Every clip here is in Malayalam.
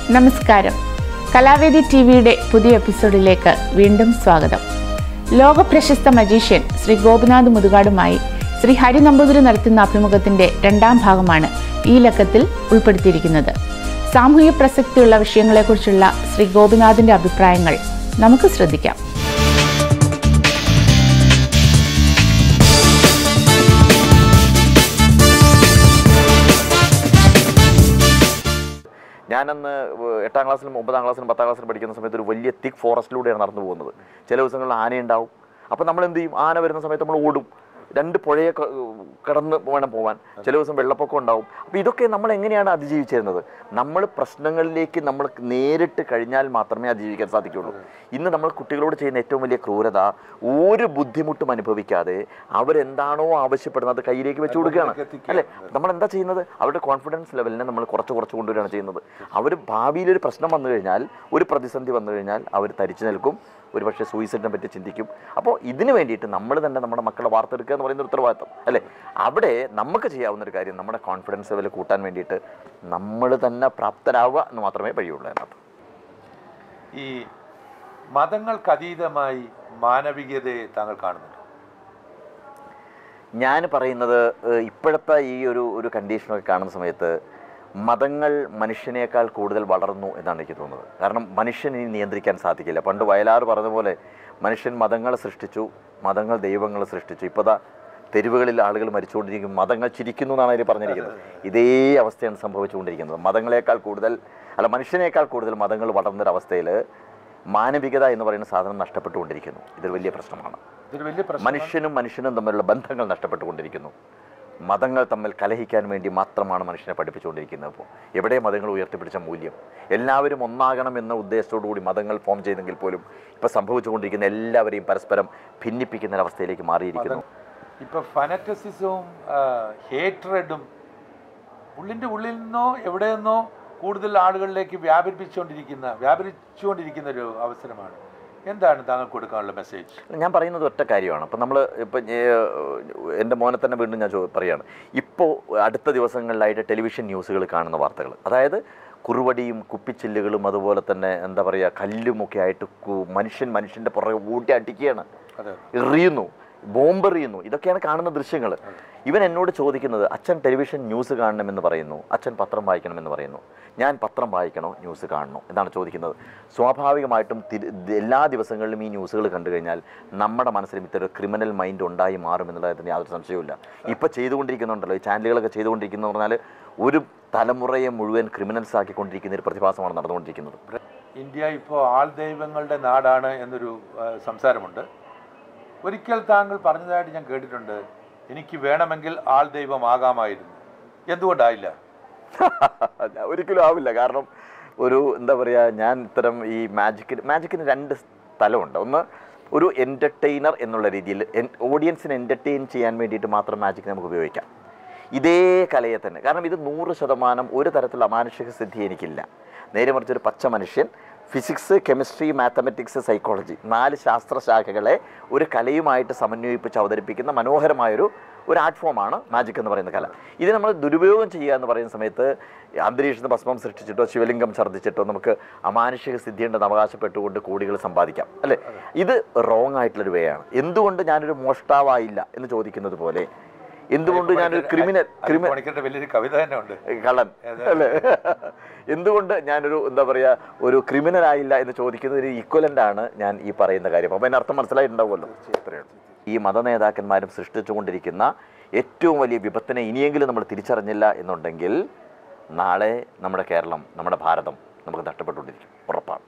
നമസ്കാരം കലാവേദി ടി വിയുടെ പുതിയ എപ്പിസോഡിലേക്ക് വീണ്ടും സ്വാഗതം ലോകപ്രശസ്ത മജീഷ്യൻ ശ്രീ ഗോപിനാഥ് മുതുകാടുമായി ശ്രീ ഹരി നമ്പൂതിരി നടത്തുന്ന അഭിമുഖത്തിന്റെ രണ്ടാം ഭാഗമാണ് ഈ ലക്കത്തിൽ ഉൾപ്പെടുത്തിയിരിക്കുന്നത് സാമൂഹ്യ പ്രസക്തിയുള്ള വിഷയങ്ങളെക്കുറിച്ചുള്ള ശ്രീ ഗോപിനാഥിന്റെ അഭിപ്രായങ്ങൾ നമുക്ക് ശ്രദ്ധിക്കാം ഞാനന്ന് എട്ടാം ക്ലാസ്സിലും ഒമ്പതാം ക്ലാസ്സിലും പത്താം ക്ലാസ്സിലും പഠിക്കുന്ന സമയത്ത് ഒരു വലിയ തിക്ക് ഫോറസ്റ്റിലൂടെയാണ് നടന്നു പോകുന്നത് ചില ദിവസങ്ങളിൽ ആനയുണ്ടാവും അപ്പോൾ നമ്മൾ എന്ത് ചെയ്യും ആന വരുന്ന സമയത്ത് നമ്മൾ ഓടും രണ്ട് പുഴയെ ക- കടന്ന് വേണം പോകാൻ ചില ദിവസം വെള്ളപ്പൊക്കം ഉണ്ടാവും അപ്പോൾ ഇതൊക്കെ നമ്മൾ എങ്ങനെയാണ് അതിജീവിച്ചിരുന്നത് നമ്മൾ പ്രശ്നങ്ങളിലേക്ക് നമ്മൾ നേരിട്ട് കഴിഞ്ഞാൽ മാത്രമേ അതിജീവിക്കാൻ സാധിക്കുള്ളൂ ഇന്ന് നമ്മൾ കുട്ടികളോട് ചെയ്യുന്ന ഏറ്റവും വലിയ ക്രൂരത ഒരു ബുദ്ധിമുട്ടും അനുഭവിക്കാതെ അവരെന്താണോ ആവശ്യപ്പെടുന്നത് അത് കയ്യിലേക്ക് വെച്ച് കൊടുക്കുകയാണ് അല്ലേ നമ്മൾ എന്താ ചെയ്യുന്നത് അവരുടെ കോൺഫിഡൻസ് ലെവലിനെ നമ്മൾ കുറച്ച് കുറച്ച് കൊണ്ടുവരികയാണ് ചെയ്യുന്നത് അവർ ഭാവിയിൽ ഒരു പ്രശ്നം വന്നു കഴിഞ്ഞാൽ ഒരു പ്രതിസന്ധി വന്നു കഴിഞ്ഞാൽ അവർ തരിച്ചു നിൽക്കും ഒരു പക്ഷേ സൂയിസൈഡിനെ പറ്റി ചിന്തിക്കും അപ്പോൾ ഇതിന് വേണ്ടിയിട്ട് നമ്മൾ തന്നെ നമ്മുടെ മക്കളെ വാർത്തെടുക്കുക എന്ന് പറയുന്ന ഒരു ഉത്തരവാദിത്തം അല്ലേ അവിടെ നമുക്ക് ചെയ്യാവുന്ന ഒരു കാര്യം നമ്മുടെ കോൺഫിഡൻസ് ലെവൽ കൂട്ടാൻ വേണ്ടിയിട്ട് നമ്മൾ തന്നെ പ്രാപ്തരാവുക എന്ന് മാത്രമേ കഴിയുള്ളൂ അതിനകത്ത് ഈ മതങ്ങൾക്കതീതമായി മാനവികതയെ താങ്കൾ കാണുന്നുണ്ട് ഞാൻ പറയുന്നത് ഏഹ്, ഇപ്പോഴത്തെ ഈ ഒരു ഒരു കണ്ടീഷനൊക്കെ കാണുന്ന സമയത്ത് മതങ്ങൾ മനുഷ്യനേക്കാൾ കൂടുതൽ വളർന്നു എന്നാണ് എനിക്ക് തോന്നുന്നത് കാരണം മനുഷ്യൻ ഇനി നിയന്ത്രിക്കാൻ സാധിക്കില്ല പണ്ട് വയലാർ പറഞ്ഞതുപോലെ മനുഷ്യൻ മതങ്ങളെ സൃഷ്ടിച്ചു മതങ്ങൾ ദൈവങ്ങളെ സൃഷ്ടിച്ചു ഇപ്പോൾ ദാ തെരുവുകളിൽ ആളുകൾ മരിച്ചുകൊണ്ടിരിക്കും മതങ്ങൾ ചിരിക്കുന്നു എന്നാണ് അതിൽ പറഞ്ഞിരിക്കുന്നത് ഇതേ അവസ്ഥയാണ് സംഭവിച്ചുകൊണ്ടിരിക്കുന്നത് മതങ്ങളെക്കാൾ കൂടുതൽ അല്ല മനുഷ്യനേക്കാൾ കൂടുതൽ മതങ്ങൾ വളർന്നൊരവസ്ഥയിൽ മാനവികത എന്ന് പറയുന്ന സാധനം നഷ്ടപ്പെട്ടുകൊണ്ടിരിക്കുന്നു ഇതൊരു വലിയ പ്രശ്നമാണ് ഇതൊരു വലിയ പ്രശ്നം മനുഷ്യനും മനുഷ്യനും തമ്മിലുള്ള ബന്ധങ്ങൾ നഷ്ടപ്പെട്ടുകൊണ്ടിരിക്കുന്നു മതങ്ങൾ തമ്മിൽ കലഹിക്കാൻ വേണ്ടി മാത്രമാണ് മനുഷ്യനെ പഠിപ്പിച്ചുകൊണ്ടിരിക്കുന്നത് ഇപ്പോൾ എവിടെ മതങ്ങൾ ഉയർത്തിപ്പിടിച്ച മൂല്യം എല്ലാവരും ഒന്നാകണം എന്ന ഉദ്ദേശത്തോടു കൂടി മതങ്ങൾ ഫോം ചെയ്തെങ്കിൽ പോലും ഇപ്പോൾ സംഭവിച്ചുകൊണ്ടിരിക്കുന്ന എല്ലാവരെയും പരസ്പരം ഭിന്നിപ്പിക്കുന്ന ഒരവസ്ഥയിലേക്ക് മാറിയിരിക്കുന്നു ഇപ്പൊ ഫനറ്റസിസവും ഹേറ്റ്രഡും ഉള്ളിൻ്റെ ഉള്ളിൽ നിന്നോ എവിടെ നിന്നോ കൂടുതൽ ആളുകളിലേക്ക് വ്യാപരിപ്പിച്ചുകൊണ്ടിരിക്കുന്ന വ്യാപരിച്ചുകൊണ്ടിരിക്കുന്ന ഒരു അവസരമാണ് എന്താണ് താങ്കൾ കൊടുക്കാനുള്ള മെസ്സേജ് ഞാൻ പറയുന്നത് ഒറ്റ കാര്യമാണ് അപ്പം നമ്മൾ ഇപ്പം എൻ്റെ മോനെ തന്നെ വീണ്ടും ഞാൻ ചോ പറയുകയാണ് ഇപ്പോൾ അടുത്ത ദിവസങ്ങളിലായിട്ട് ടെലിവിഷൻ ന്യൂസുകൾ കാണുന്ന വാർത്തകൾ അതായത് കുറുവടിയും കുപ്പിച്ചില്ലുകളും അതുപോലെ തന്നെ എന്താ പറയുക കല്ലുമൊക്കെ ആയിട്ട് കു- മനുഷ്യൻ മനുഷ്യൻ്റെ പുറകെ ഊട്ടി അടിക്കുകയാണ് അതെ എറിയുന്നു ബോംബ് എറിയുന്നു ഇതൊക്കെയാണ് കാണുന്ന ദൃശ്യങ്ങൾ ഇവൻ എന്നോട് ചോദിക്കുന്നത് അച്ഛൻ ടെലിവിഷൻ ന്യൂസ് കാണണമെന്ന് പറയുന്നു അച്ഛൻ പത്രം വായിക്കണമെന്ന് പറയുന്നു ഞാൻ പത്രം വായിക്കണോ ന്യൂസ് കാണണോ എന്നാണ് ചോദിക്കുന്നത് സ്വാഭാവികമായിട്ടും തിരി- എല്ലാ ദിവസങ്ങളിലും ഈ ന്യൂസുകൾ കണ്ടു കഴിഞ്ഞാൽ നമ്മുടെ മനസ്സിലും ഇത്തരം ക്രിമിനൽ മൈൻഡ് ഉണ്ടായി മാറും എന്നുള്ളതിന് യാതൊരു സംശയവുമില്ല ഇപ്പോൾ ചെയ്തുകൊണ്ടിരിക്കുന്നുണ്ടല്ലോ ഈ ചാനലുകളൊക്കെ ചെയ്തുകൊണ്ടിരിക്കുന്നു പറഞ്ഞാൽ ഒരു തലമുറയെ മുഴുവൻ ക്രിമിനൽസ് ആക്കിക്കൊണ്ടിരിക്കുന്ന ഒരു പ്രതിഭാസമാണ് നടന്നുകൊണ്ടിരിക്കുന്നത് ഇന്ത്യ ഇപ്പോൾ ആൾ ദൈവങ്ങളുടെ നാടാണ് എന്നൊരു ആ, സംസാരമുണ്ട് ഒരിക്കൽ താങ്കൾ പറഞ്ഞതായിട്ട് ഞാൻ കേട്ടിട്ടുണ്ട് എനിക്ക് വേണമെങ്കിൽ ആൾ ദൈവമാകാമായിരുന്നു എന്തുകൊണ്ടായില്ല ഒരിക്കലും ആവില്ല കാരണം ഒരു എന്താ പറയുക ഞാൻ ഇത്തരം ഈ മാജിക്കിന് മാജിക്കിന് രണ്ട് സ്ഥലമുണ്ട് ഒന്ന് ഒരു എൻ്റർടൈനർ എന്നുള്ള രീതിയിൽ ഓഡിയൻസിനെ എൻ്റർടൈൻ ചെയ്യാൻ വേണ്ടിയിട്ട് മാത്രം മാജിക് നമുക്ക് ഉപയോഗിക്കാം ഇതേ കലയെ തന്നെ കാരണം ഇത് നൂറ് ശതമാനം ഒരു തരത്തിലുള്ള അമാനുഷിക സിദ്ധി എനിക്കില്ല നേരെ മറിച്ച് ഒരു പച്ച മനുഷ്യൻ ഫിസിക്സ് കെമിസ്ട്രി മാത്തമെറ്റിക്സ് സൈക്കോളജി നാല് ശാസ്ത്രശാഖകളെ ഒരു കലയുമായിട്ട് സമന്വയിപ്പിച്ച് അവതരിപ്പിക്കുന്ന മനോഹരമായൊരു ഒരു ആർട്ട് ഫോമാണ് മാജിക് എന്ന് പറയുന്ന കല ഇത് നമ്മൾ ദുരുപയോഗം ചെയ്യുക എന്ന് പറയുന്ന സമയത്ത് അന്തരീക്ഷത്തിൽ ഭസ്മം സൃഷ്ടിച്ചിട്ടോ ശിവലിംഗം ഛർദ്ദിച്ചിട്ടോ നമുക്ക് അമാനുഷിക സിദ്ധിയുണ്ടെന്ന് അവകാശപ്പെട്ടുകൊണ്ട് കോടികൾ സമ്പാദിക്കാം അല്ലേ ഇത് റോങ് ആയിട്ടുള്ളൊരു വേ ആണ് എന്തുകൊണ്ട് ഞാനൊരു മോഷ്ടാവായില്ല എന്ന് ചോദിക്കുന്നത് പോലെ എന്തുകൊണ്ട് ഞാനൊരു ക്രിമിനൽ ക്രിമിനൽ പണിക്കരുടെ വലിയൊരു കവിത തന്നെ ഉണ്ട് കള്ളൻ അല്ലേ എന്തുകൊണ്ട് ഞാനൊരു എന്താ പറയുക ഒരു ക്രിമിനൽ ആയില്ല എന്ന് ചോദിക്കുന്നതിന് ഈക്വലൻ്റ് ആണ് ഞാൻ ഈ പറയുന്ന കാര്യം അപ്പം അതിനർത്ഥം മനസ്സിലായിട്ടുണ്ടാവുമല്ലോ ഇത്രയേ ഉള്ളൂ. ഈ മതനേതാക്കന്മാരും സൃഷ്ടിച്ചുകൊണ്ടിരിക്കുന്ന ഏറ്റവും വലിയ വിപത്തിനെ ഇനിയെങ്കിലും നമ്മൾ തിരിച്ചറിഞ്ഞില്ല എന്നുണ്ടെങ്കിൽ നാളെ നമ്മുടെ കേരളം നമ്മുടെ ഭാരതം നമുക്ക് നഷ്ടപ്പെട്ടുകൊണ്ടിരിക്കും ഉറപ്പാണ്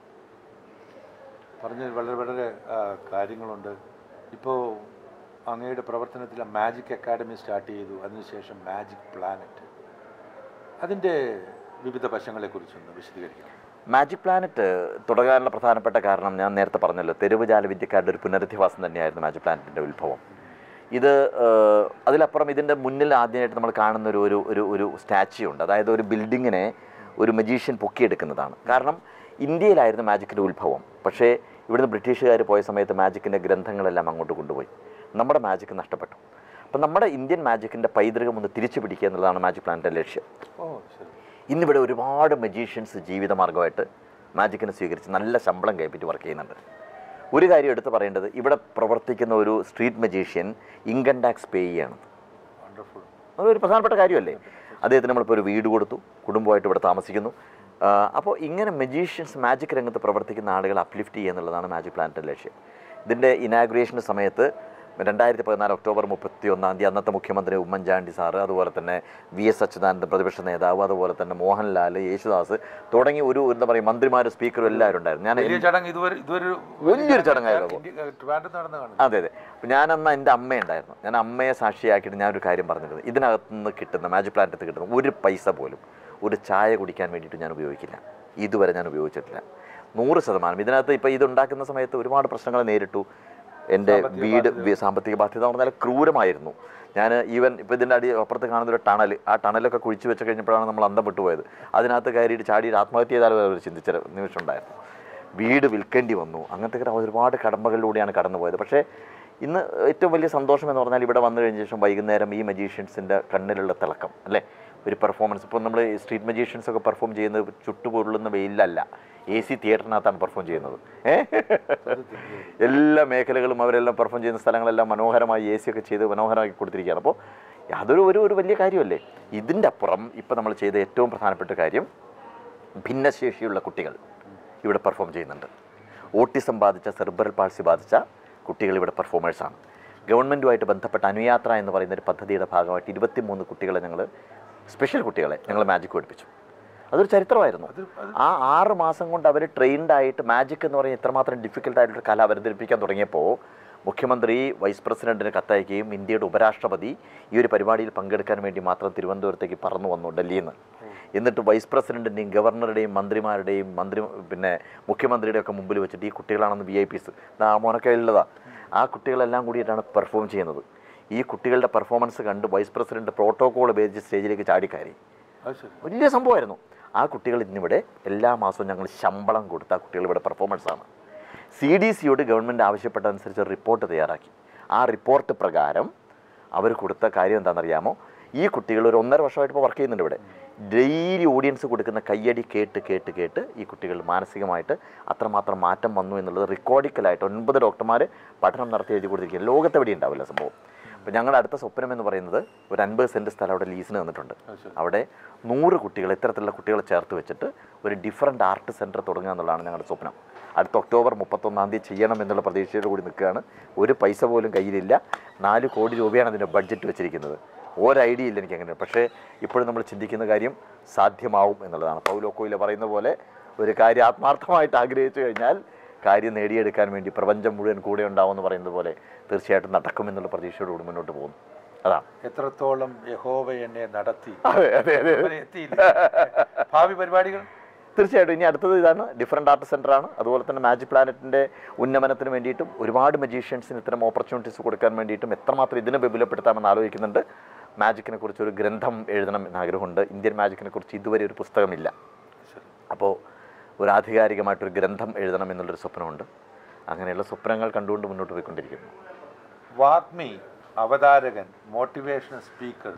പറഞ്ഞ വളരെ വളരെ ആ, കാര്യങ്ങളുണ്ട് ഇപ്പോൾ അങ്ങയുടെ പ്രവർത്തനത്തിൽ മാജിക് അക്കാഡമി സ്റ്റാർട്ട് ചെയ്തു അതിനുശേഷം മാജിക് പ്ലാനറ്റ് അതിൻ്റെ വിവിധ വശങ്ങളെക്കുറിച്ചൊന്ന് വിശദീകരിക്കണം മാജിക് പ്ലാനറ്റ് തുടങ്ങാനുള്ള പ്രധാനപ്പെട്ട കാരണം ഞാൻ നേരത്തെ പറഞ്ഞല്ലോ തെരുവ് ജാലവിദ്യക്കാരുടെ ഒരു പുനരധിവാസം തന്നെയായിരുന്നു മാജിക് പ്ലാനറ്റിൻ്റെ ഉത്ഭവം ഇത് ഏഹ്, അതിലപ്പുറം ഇതിൻ്റെ മുന്നിൽ ആദ്യമായിട്ട് നമ്മൾ കാണുന്ന ഒരു ഒരു ഒരു ഒരു സ്റ്റാച്യു ഉണ്ട് അതായത് ഒരു ബിൽഡിങ്ങിനെ ഒരു മജീഷ്യൻ പൊക്കിയെടുക്കുന്നതാണ് കാരണം ഇന്ത്യയിലായിരുന്നു മാജിക്കിൻ്റെ ഉത്ഭവം പക്ഷേ ഇവിടുന്ന് ബ്രിട്ടീഷുകാർ പോയ സമയത്ത് മാജിക്കിൻ്റെ ഗ്രന്ഥങ്ങളെല്ലാം അങ്ങോട്ട് കൊണ്ടുപോയി നമ്മുടെ മാജിക് നഷ്ടപ്പെട്ടു അപ്പം നമ്മുടെ ഇന്ത്യൻ മാജിക്കിൻ്റെ പൈതൃകം ഒന്ന് തിരിച്ചു പിടിക്കുക എന്നുള്ളതാണ് മാജിക് പ്ലാനറ്റിൻ്റെ ലക്ഷ്യം ഓ ശരി ഇന്നിവിടെ ഒരുപാട് മജീഷ്യൻസ് ജീവിതമാർഗമായിട്ട് മാജിക്കിനെ സ്വീകരിച്ച് നല്ല ശമ്പളം കയപ്പിച്ച് വർക്ക് ചെയ്യുന്നുണ്ട് ഒരു കാര്യം എടുത്ത് പറയേണ്ടത് ഇവിടെ പ്രവർത്തിക്കുന്ന ഒരു street magician income tax pay ചെയ്യാണ് വണ്ടർഫുൾ അതൊരു പ്രധാനപ്പെട്ട കാര്യമല്ലേ അദ്ദേഹത്തിന് നമ്മളിപ്പോൾ ഒരു വീട് കൊടുത്തു കുടുംബമായിട്ട് ഇവിടെ താമസിക്കുന്നു അപ്പോൾ ഇങ്ങനെ മജീഷ്യൻസ് മാജിക് രംഗത്ത് പ്രവർത്തിക്കുന്ന ആളുകളെ അപ്ലിഫ്റ്റ് ചെയ്യുക എന്നുള്ളതാണ് മാജിക് പ്ലാനറ്റിൻ്റെ ലക്ഷ്യം ഇതിൻ്റെ ഇനാഗുറേഷൻ സമയത്ത് രണ്ടായിരത്തി പതിനാല് ഒക്ടോബർ മുപ്പത്തി ഒന്നാം തീയതി അന്നത്തെ മുഖ്യമന്ത്രി ഉമ്മൻചാണ്ടി സാറ് അതുപോലെ തന്നെ വി എസ് അച്യുതാനന്ദൻ പ്രതിപക്ഷ നേതാവ് അതുപോലെ തന്നെ മോഹൻലാൽ യേശുദാസ് തുടങ്ങി ഒരു എന്താ പറയുക മന്ത്രിമാരും സ്പീക്കറും എല്ലാവരും ഉണ്ടായിരുന്നു ഞാൻ വലിയ ചടങ്ങ് ഇതുവരെ ഇതൊരു വലിയൊരു ചടങ്ങായിരുന്നു. ട്രിവാൻഡ്രത്ത് നടന്ന കാണും അതെ അതെ അപ്പം ഞാനന്ന് എൻ്റെ അമ്മയുണ്ടായിരുന്നു ഞാൻ അമ്മയെ സാക്ഷിയാക്കിയിട്ട് ഞാനൊരു കാര്യം പറഞ്ഞിരുന്നത് ഇതിനകത്ത് നിന്ന് കിട്ടുന്ന മാജിക് പ്ലാനറ്റ് കിട്ടുന്ന ഒരു പൈസ പോലും ഒരു ചായ കുടിക്കാൻ വേണ്ടിയിട്ട് ഞാൻ ഉപയോഗിക്കില്ല ഇതുവരെ ഞാൻ ഉപയോഗിച്ചിട്ടില്ല നൂറ് ശതമാനം ഇതിനകത്ത് ഇപ്പോൾ ഇതുണ്ടാക്കുന്ന സമയത്ത് ഒരുപാട് പ്രശ്നങ്ങൾ നേരിട്ടു എൻ്റെ വീട് വി- സാമ്പത്തിക ബാധ്യത എന്ന് പറഞ്ഞാൽ ക്രൂരമായിരുന്നു ഞാൻ ഈവൻ ഇപ്പോൾ ഇതിൻ്റെ അടി അപ്പുറത്ത് കാണുന്ന ഒരു ടണൽ ആ ടണലൊക്കെ കുഴിച്ച് വെച്ച് കഴിഞ്ഞപ്പോഴാണ് നമ്മൾ അന്തം വിട്ടുപോയത് അതിനകത്ത് കയറിയിട്ട് ചാടി ആത്മഹത്യ ചെയ്താലും ഒരു ചിന്തിച്ച നിമിഷം ഉണ്ടായിരുന്നു വീട് വിൽക്കേണ്ടി വന്നു അങ്ങനത്തെ ഒക്കെ ഒരുപാട് കടമ്പകളിലൂടെയാണ് കടന്നുപോയത് പക്ഷേ ഇന്ന് ഏറ്റവും വലിയ സന്തോഷം എന്ന് പറഞ്ഞാൽ ഇവിടെ വന്നു കഴിഞ്ഞ ശേഷം വൈകുന്നേരം ഈ മജീഷ്യൻസിൻ്റെ കണ്ണിലുള്ള തിളക്കം അല്ലേ ഒരു പെർഫോമൻസ് ഇപ്പോൾ നമ്മൾ സ്ട്രീറ്റ് മജീഷ്യൻസ് ഒക്കെ പെർഫോം ചെയ്യുന്നത് ചുട്ടുപൊള്ളുന്ന വെയിലല്ല എ സി തിയേറ്ററിനകത്താണ് പെർഫോം ചെയ്യുന്നത് ഏ എല്ലാ മേഖലകളും അവരെല്ലാം പെർഫോം ചെയ്യുന്ന സ്ഥലങ്ങളെല്ലാം മനോഹരമായി എ സി ഒക്കെ ചെയ്ത് മനോഹരമാക്കി കൊടുത്തിരിക്കുകയാണ് അപ്പോൾ അതൊരു ഒരു ഒരു വലിയ കാര്യമല്ലേ ഇതിൻ്റെ അപ്പുറം ഇപ്പോൾ നമ്മൾ ചെയ്ത ഏറ്റവും പ്രധാനപ്പെട്ട കാര്യം ഭിന്നശേഷിയുള്ള കുട്ടികൾ ഇവിടെ പെർഫോം ചെയ്യുന്നുണ്ട് ഓട്ടിസം ബാധിച്ച സെർബറൽ പാൾസി ബാധിച്ച കുട്ടികൾ ഇവിടെ പെർഫോമേഴ്സാണ് ഗവൺമെൻറ്റുമായിട്ട് ബന്ധപ്പെട്ട അനുയാത്ര എന്ന് പറയുന്ന ഒരു പദ്ധതിയുടെ ഭാഗമായിട്ട് ഇരുപത്തിമൂന്ന് കുട്ടികളെ ഞങ്ങൾ സ്പെഷ്യൽ കുട്ടികളെ ഞങ്ങൾ മാജിക് പഠിപ്പിച്ചു അതൊരു ചരിത്രമായിരുന്നു ആ ആറ് മാസം കൊണ്ട് അവർ ട്രെയിൻഡ് ആയിട്ട് മാജിക് എന്ന് പറയുന്ന ഇത്രമാത്രം ഡിഫിക്കൽട്ട് ആയിട്ടൊരു കല അവതരിപ്പിക്കാൻ തുടങ്ങിയപ്പോൾ മുഖ്യമന്ത്രി വൈസ് പ്രസിഡന്റിന് കത്തയക്കുകയും ഇന്ത്യയുടെ ഉപരാഷ്ട്രപതി ഈ ഒരു പരിപാടിയിൽ പങ്കെടുക്കാൻ വേണ്ടി മാത്രം തിരുവനന്തപുരത്തേക്ക് പറന്നു വന്നു ഡൽഹിയിൽ നിന്ന് എന്നിട്ട് വൈസ് പ്രസിഡന്റിൻ്റെയും ഗവർണറുടെയും മന്ത്രിമാരുടെയും മന്ത്രി പിന്നെ മുഖ്യമന്ത്രിയുടെയും ഒക്കെ മുമ്പിൽ വെച്ചിട്ട് ഈ കുട്ടികളാണെന്ന് വി ഐ പിസ് ആ മോനൊക്കെ ഉള്ളതാ ആ കുട്ടികളെല്ലാം കൂടിയിട്ടാണ് പെർഫോം ചെയ്യുന്നത് ഈ കുട്ടികളുടെ പെർഫോമൻസ് കണ്ട് വൈസ് പ്രസിഡന്റ് പ്രോട്ടോകോൾ ഉപയോഗിച്ച് സ്റ്റേജിലേക്ക് ചാടിക്കയറി അത് ശരി വലിയ സംഭവമായിരുന്നു ആ കുട്ടികൾ ഇന്നിവിടെ എല്ലാ മാസവും ഞങ്ങൾ ശമ്പളം കൊടുത്ത ആ കുട്ടികൾ ഇവിടെ പെർഫോമൻസ് ആണ് സി ഡി സിയോട് ഗവൺമെൻറ് ആവശ്യപ്പെട്ടതനുസരിച്ച് റിപ്പോർട്ട് തയ്യാറാക്കി ആ റിപ്പോർട്ട് പ്രകാരം അവർ കൊടുത്ത കാര്യം എന്താണെന്നറിയാമോ ഈ കുട്ടികൾ ഒരു ഒന്നര വർഷമായിട്ട് ഇപ്പോൾ വർക്ക് ചെയ്യുന്നുണ്ട് ഇവിടെ ഡെയിലി ഓഡിയൻസ് കൊടുക്കുന്ന കയ്യടി കേട്ട് കേട്ട് കേട്ട് ഈ കുട്ടികൾ മാനസികമായിട്ട് അത്രമാത്രം മാറ്റം വന്നു എന്നുള്ളത് റെക്കോർഡിക്കലായിട്ട് ഒൻപത് ഡോക്ടർമാർ പഠനം നടത്തി എഴുതി കൊടുത്തിരിക്കുകയാണ് ലോകത്തെവിടെ ഉണ്ടാവില്ല സംഭവം അപ്പോൾ ഞങ്ങളുടെ അടുത്ത സ്വപ്നം എന്ന് പറയുന്നത് ഒരു അൻപത് സെൻറ്റ് സ്ഥലം അവിടെ ലീസിന് തന്നിട്ടുണ്ട് അവിടെ നൂറ് കുട്ടികൾ ഇത്തരത്തിലുള്ള കുട്ടികളെ ചേർത്ത് വെച്ചിട്ട് ഒരു ഡിഫറൻറ്റ് ആർട്ട് സെൻറ്റർ തുടങ്ങുക എന്നുള്ളതാണ് ഞങ്ങളുടെ സ്വപ്നം അടുത്ത ഒക്ടോബർ മുപ്പത്തൊന്നാം തീയതി ചെയ്യണം എന്നുള്ള പ്രതീക്ഷയോട് കൂടി നിൽക്കുകയാണ് ഒരു പൈസ പോലും കയ്യിലില്ല നാല് കോടി രൂപയാണ് അതിൻ്റെ ബഡ്ജറ്റ് വെച്ചിരിക്കുന്നത് ഒരു ഐഡിയ ഇല്ല എനിക്ക് അങ്ങനെ പക്ഷേ ഇപ്പോഴും നമ്മൾ ചിന്തിക്കുന്ന കാര്യം സാധ്യമാവും എന്നുള്ളതാണ് പൗലോ കോയില പറയുന്ന പോലെ ഒരു കാര്യം ആത്മാർത്ഥമായിട്ട് ആഗ്രഹിച്ചു കഴിഞ്ഞാൽ കാര്യം നേടിയെടുക്കാൻ വേണ്ടി പ്രപഞ്ചം മുഴുവൻ കൂടെ ഉണ്ടാവും എന്ന് പറയുന്നത് പോലെ തീർച്ചയായിട്ടും നടക്കുമെന്നുള്ള പ്രതീക്ഷയോടുകൂടി മുന്നോട്ട് പോകുന്നു അതാണ് എത്രത്തോളം യഹോവ എന്നെ നടത്തി അതെ അതെ അതെ അവരെ എത്തിയില്ല ഭാവി പരിപാടികൾ തീർച്ചയായിട്ടും ഇനി അടുത്തത് ഇതാണ് ഡിഫറെൻ്റ് ആർട്ട് സെൻ്റർ ആണ് അതുപോലെ തന്നെ മാജിക് പ്ലാനറ്റിൻ്റെ ഉന്നമനത്തിന് വേണ്ടിയിട്ടും ഒരുപാട് മജീഷ്യൻസിന് ഇത്തരം ഓപ്പർച്യൂണിറ്റീസ് കൊടുക്കാൻ വേണ്ടിയിട്ടും എത്രമാത്രം ഇതിനെ വിപുലപ്പെടുത്താമെന്ന് ആലോചിക്കുന്നുണ്ട് മാജിക്കിനെ കുറിച്ച് ഒരു ഗ്രന്ഥം എഴുതണം എന്ന് ആഗ്രഹമുണ്ട് ഇന്ത്യൻ മാജിക്കിനെ കുറിച്ച് ഇതുവരെ ഒരു പുസ്തകമില്ല ശരി. അപ്പോൾ ഒരു ആധികാരികമായിട്ടൊരു ഗ്രന്ഥം എഴുതണം എന്നുള്ളൊരു സ്വപ്നമുണ്ട് അങ്ങനെയുള്ള സ്വപ്നങ്ങൾ കണ്ടുകൊണ്ട് മുന്നോട്ട് പോയിക്കൊണ്ടിരിക്കുന്നു വാഗ്മി അവതാരകൻ മോട്ടിവേഷണൽ സ്പീക്കർ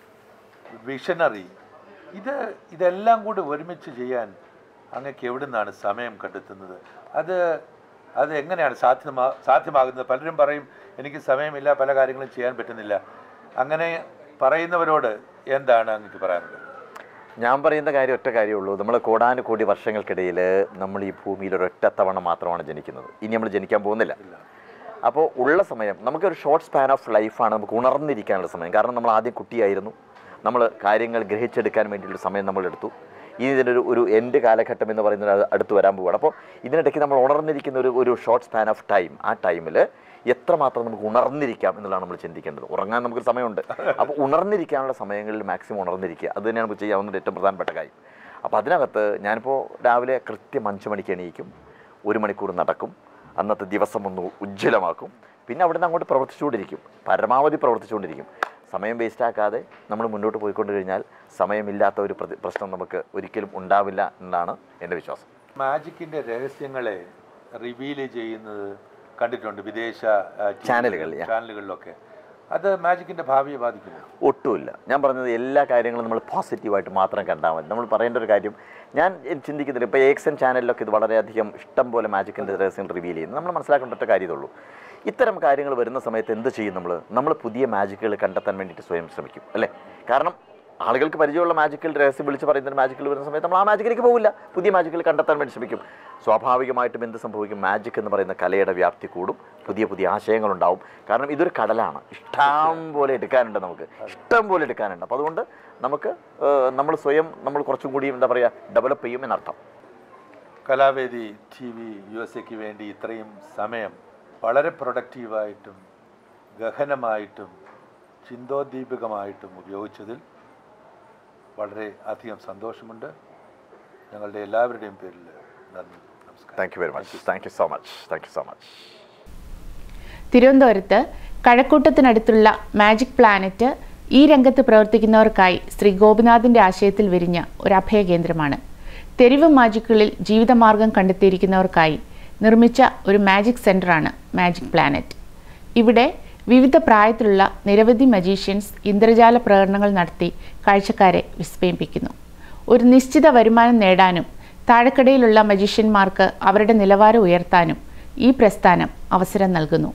വിഷനറി ഇത് ഇതെല്ലാം കൂടി ഒരുമിച്ച് ചെയ്യാൻ അങ്ങക്ക് എവിടെ നിന്നാണ് സമയം കണ്ടെത്തുന്നത് അത് അത് എങ്ങനെയാണ് സാധ്യമാ സാധ്യമാകുന്നത് പലരും പറയും എനിക്ക് സമയമില്ല പല കാര്യങ്ങളും ചെയ്യാൻ പറ്റുന്നില്ല അങ്ങനെ പറയുന്നവരോട് എന്താണ് അങ്ങക്ക് പറയാനുള്ളത് ഞാൻ പറയുന്ന കാര്യം ഒറ്റ കാര്യമുള്ളൂ നമ്മൾ കോടാനുകോടി വർഷങ്ങൾക്കിടയിൽ നമ്മൾ ഈ ഭൂമിയിൽ ഒരൊറ്റ തവണ മാത്രമാണ് ജനിക്കുന്നത് ഇനി നമ്മൾ ജനിക്കാൻ പോകുന്നില്ല അപ്പോൾ ഉള്ള സമയം നമുക്കൊരു ഷോർട്ട് സ്പാൻ ഓഫ് ലൈഫാണ് നമുക്ക് ഉണർന്നിരിക്കാനുള്ള സമയം കാരണം നമ്മൾ ആദ്യം കുട്ടിയായിരുന്നു നമ്മൾ കാര്യങ്ങൾ ഗ്രഹിച്ചെടുക്കാൻ വേണ്ടിയുള്ള സമയം നമ്മൾ എടുത്തു ഇനി ഇതിനൊരു ഒരു എൻഡ് കാലഘട്ടം എന്ന് പറയുന്നത് അത് അടുത്ത് വരാൻ പോവുകയാണ് അപ്പോൾ ഇതിനിടയ്ക്ക് നമ്മൾ ഉണർന്നിരിക്കുന്ന ഒരു ഒരു ഷോർട്ട് സ്പാൻ ഓഫ് ടൈം ആ ടൈമിൽ എത്രമാത്രം നമുക്ക് ഉണർന്നിരിക്കാം എന്നുള്ളതാണ് നമ്മൾ ചിന്തിക്കേണ്ടത് ഉറങ്ങാൻ നമുക്കൊരു സമയമുണ്ട് അപ്പോൾ ഉണർന്നിരിക്കാനുള്ള സമയങ്ങളിൽ മാക്സിമം ഉണർന്നിരിക്കുക അത് തന്നെയാണ് നമുക്ക് ചെയ്യാവുന്ന ഏറ്റവും പ്രധാനപ്പെട്ട കാര്യം അപ്പോൾ അതിനകത്ത് ഞാനിപ്പോൾ രാവിലെ കൃത്യം അഞ്ച് മണിക്ക് എണീക്കും ഒരു മണിക്കൂർ നടക്കും അന്നത്തെ ദിവസം ഒന്ന് ഉജ്ജ്വലമാക്കും പിന്നെ അവിടുന്ന് അങ്ങോട്ട് പ്രവർത്തിച്ചുകൊണ്ടിരിക്കും പരമാവധി പ്രവർത്തിച്ചുകൊണ്ടിരിക്കും സമയം വേസ്റ്റ് ആക്കാതെ നമ്മൾ മുന്നോട്ട് പോയിക്കൊണ്ട് കഴിഞ്ഞാൽ സമയമില്ലാത്ത ഒരു പ്രതി- പ്രശ്നം നമുക്ക് ഒരിക്കലും ഉണ്ടാവില്ല എന്നാണ് എൻ്റെ വിശ്വാസം മാജിക്കിന്റെ രഹസ്യങ്ങളെ റിവീൽ ചെയ്യുന്നത് കണ്ടിട്ടുണ്ട് വിദേശ ആ, ടി- ചാനലുകളിൽ, yeah. ചാനലുകളിലൊക്കെ അത് മാജിക്കിൻ്റെ ഭാവിയെ ബാധിക്കുന്നു ഒട്ടുമില്ല ഞാൻ പറഞ്ഞത് എല്ലാ കാര്യങ്ങളും നമ്മൾ പോസിറ്റീവായിട്ട് മാത്രം കണ്ടാൽ മതി നമ്മൾ പറയേണ്ട ഒരു കാര്യം ഞാൻ ചിന്തിക്കുന്നില്ല ഇപ്പോൾ എക്സൻ ചാനലിലൊക്കെ ഇത് വളരെയധികം ഇഷ്ടം പോലെ മാജിക്കിൻ്റെ രഹസ്യം റിവീൽ ചെയ്യുന്നു നമ്മൾ മനസ്സിലാക്കേണ്ട ഒറ്റ കാര്യമുള്ളൂ ഇത്തരം കാര്യങ്ങൾ വരുന്ന സമയത്ത് എന്ത് ചെയ്യും നമ്മൾ നമ്മൾ പുതിയ മാജിക്കുകൾ കണ്ടെത്താൻ വേണ്ടിയിട്ട് സ്വയം ശ്രമിക്കും അല്ലേ കാരണം ആളുകൾക്ക് പരിചയമുള്ള മാജിക്കൽ രഹസ്യം വിളിച്ച് പറയുന്ന മാജിക്കൽ വരുന്ന സമയത്ത് നമ്മൾ ആ മാജിക്കിലേക്ക് പോകില്ല പുതിയ മാജിക്കൽ കണ്ടെത്താൻ വേണ്ടി ശ്രമിക്കും സ്വാഭാവികമായിട്ടും എന്ത് സംഭവിക്കും മാജിക് എന്ന് പറയുന്ന കലയുടെ വ്യാപ്തി കൂടും പുതിയ പുതിയ ആശയങ്ങളുണ്ടാവും കാരണം ഇതൊരു കടലാണ് ഇഷ്ടം പോലെ എടുക്കാനുണ്ട് നമുക്ക് ഇഷ്ടം പോലെ എടുക്കാനുണ്ട് അപ്പോൾ അതുകൊണ്ട് നമുക്ക് ഏഹ്, നമ്മൾ സ്വയം നമ്മൾ കുറച്ചും കൂടി എന്താ പറയുക ഡെവലപ്പ് ചെയ്യും എന്നർത്ഥം Kalavedi T V U S എക്ക് വേണ്ടി ഇത്രയും സമയം വളരെ പ്രൊഡക്റ്റീവായിട്ടും ഗഹനമായിട്ടും ചിന്തോദ്ദീപകമായിട്ടും ഉപയോഗിച്ചതിൽ വളരെ അധികം സന്തോഷമുണ്ട് ഞങ്ങളുടെ എല്ലാവരുടെയും പേരിൽ നന്ദി നമസ്കാരം thank you very much thank you so much thank you so much തിരുവനന്തപുരത്ത് കഴക്കൂട്ടത്തിനടുത്തുള്ള മാജിക് പ്ലാനറ്റ് ഈ രംഗത്ത് പ്രവർത്തിക്കുന്നവർക്കായി ശ്രീ ഗോപിനാഥിന്റെ ആശയത്തിൽ വിരിഞ്ഞ ഒരു അഭയകേന്ദ്രമാണ് തെരുവ് മാജിക്കുകളിൽ ജീവിതമാർഗം കണ്ടെത്തിയിരിക്കുന്നവർക്കായി നിർമ്മിച്ച ഒരു മാജിക് സെൻ്ററാണ് മാജിക് പ്ലാനറ്റ് ഇവിടെ വിവിധ പ്രായത്തിലുള്ള നിരവധി മജീഷ്യൻസ് ഇന്ദ്രജാല പ്രകടനങ്ങൾ നടത്തി കാഴ്ചക്കാരെ വിസ്മയിപ്പിക്കുന്നു ഒരു നിശ്ചിത വരുമാനം നേടാനും താഴെക്കടയിലുള്ള മജീഷ്യന്മാർക്ക് അവരുടെ നിലവാരം ഉയർത്താനും ഈ പ്രസ്ഥാനം അവസരം നൽകുന്നു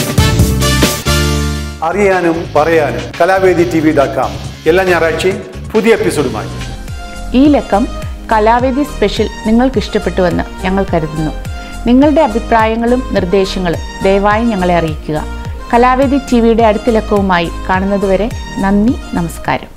അറിയാനും പറയാനും Kalavedi T V dot com എല്ലാ ഞായറാഴ്ചയും പുതിയ എപ്പിസോഡുമായി ഈ ലക്കം കലാവേദി സ്പെഷ്യൽ നിങ്ങൾക്ക് ഇഷ്ടപ്പെട്ടുവെന്ന് ഞങ്ങൾ കരുതുന്നു നിങ്ങളുടെ അഭിപ്രായങ്ങളും നിർദ്ദേശങ്ങളും ദയവായി ഞങ്ങളെ അറിയിക്കുക കലാവേദി ടി വിയുടെ അടുത്ത ലക്കവുമായി കാണുന്നതുവരെ നന്ദി നമസ്കാരം